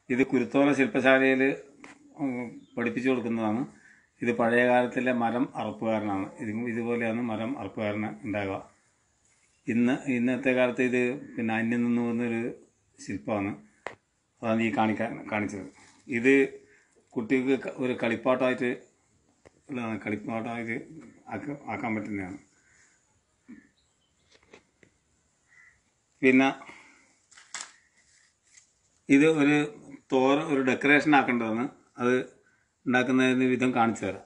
ഇത് കുരുത്തോല ശില്പശാലയിൽ പഠിപ്പിച്ചു കൊടുക്കുന്നതാണ് ഇത് പഴയ കാലത്തിലെ മരം അറുപ്പുകാരനാണ് ഇത് ഇതുപോലെയാണ് മരം അറുപ്പുകാരന് ഉണ്ടാകുക ഇന്ന് ഇന്നത്തെ കാലത്ത് ഇത് പിന്നെ അന്യം നിന്ന് വന്നൊരു ശില്പമാണ് അതാണ് ഈ കാണിക്കാൻ കാണിച്ചത് ഇത് കുട്ടികൾക്ക് ക- ഒരു കളിപ്പാട്ടമായിട്ട് ഉള്ളതാണ് കളിപ്പാട്ടമായിട്ട് ആക്ക ആക്കാൻ പറ്റുന്നതാണ് പിന്നെ ഇത് ഒരു തോര ഒരു ഡെക്കറേഷൻ ആക്കേണ്ടതാണ് അത് ഉണ്ടാക്കുന്നതിന് വിധം കാണിച്ചു തരാം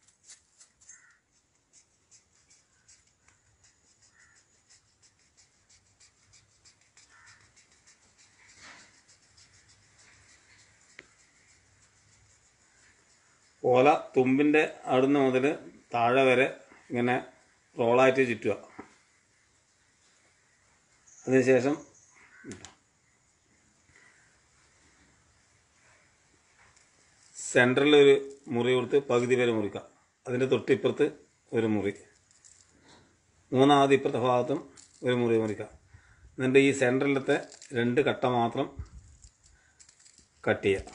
ഓല തുമ്പിൻ്റെ അവിടുന്ന് മുതൽ താഴെ വരെ ഇങ്ങനെ റോളായിട്ട് ചുറ്റുക അതിനുശേഷം സെൻറ്ററിൽ ഒരു മുറി കൊടുത്ത് പകുതി വരെ മുറിക്കുക അതിൻ്റെ തൊട്ടിപ്പുറത്ത് ഒരു മുറി മൂന്നാമത് ഇപ്പുറത്തെ ഭാഗത്തും ഒരു മുറി മുറിക്കുക എന്നിട്ട് ഈ സെൻറ്ററിലത്തെ രണ്ട് കട്ട മാത്രം കട്ട് ചെയ്യുക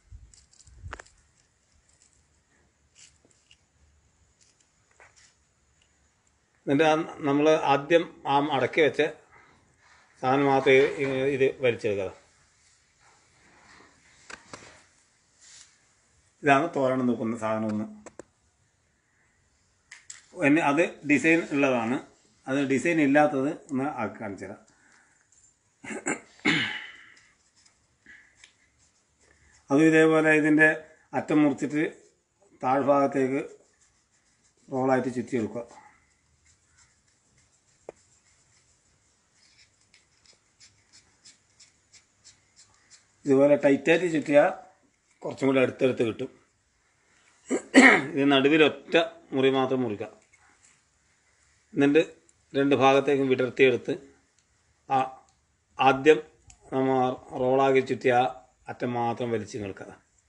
എന്നിട്ട് നമ്മൾ ആദ്യം ആ അടക്കി വെച്ച സാധനം മാത്രം ഈ- ഇത് വലിച്ചെടുക്കുക ഇതാണ് തോരണം നോക്കുന്ന സാധനം ഒന്ന് എന്നെ അത് ഡിസൈൻ ഉള്ളതാണ് അത് ഡിസൈൻ ഇല്ലാത്തത് ഒന്ന് ആക്കി കാണിച്ചു തരാം അതും ഇതേപോലെ ഇതിൻ്റെ അറ്റം മുറിച്ചിട്ട് താഴ്ഭാഗത്തേക്ക് റോളായിട്ട് ചുറ്റിയെടുക്കുക ഇതുപോലെ ടൈറ്റായിട്ട് ചുറ്റിയാൽ കുറച്ചും കൂടി അടുത്തടുത്ത് കിട്ടും ഇത് നടുവിൽ ഒറ്റ മുറി മാത്രം മുറിക്കുക എന്നിട്ട് രണ്ട് ഭാഗത്തേക്കും വിടർത്തിയെടുത്ത് ആ ആദ്യം നമ്മൾ റോളാക്കി ചുറ്റിയ ആ അറ്റം മാത്രം വലിച്ച് നിൽക്കുക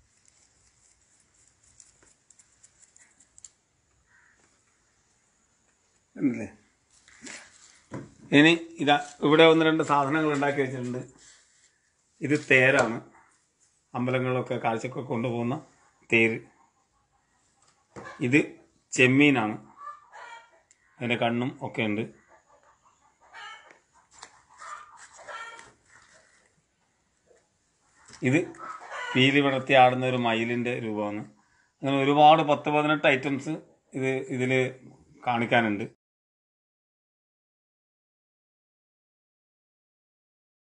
ഉണ്ടല്ലേ ഇനി ഇതാ ഇവിടെ ഒന്ന് രണ്ട് സാധനങ്ങൾ ഉണ്ടാക്കി വെച്ചിട്ടുണ്ട് ഇത് തേരാണ് അമ്പലങ്ങളിലൊക്കെ കാഴ്ചക്കൊക്കെ കൊണ്ടുപോകുന്ന തേര് ഇത് ചെമ്മീനാണ് അതിൻ്റെ കണ്ണും ഒക്കെ ഉണ്ട് ഇത് പീലി വിടർത്തി ആടുന്ന ഒരു മയിലിൻ്റെ രൂപമാണ് അങ്ങനെ ഒരുപാട് പത്ത് പതിനെട്ട് ഐറ്റംസ് ഇത് ഇതിൽ കാണിക്കാനുണ്ട്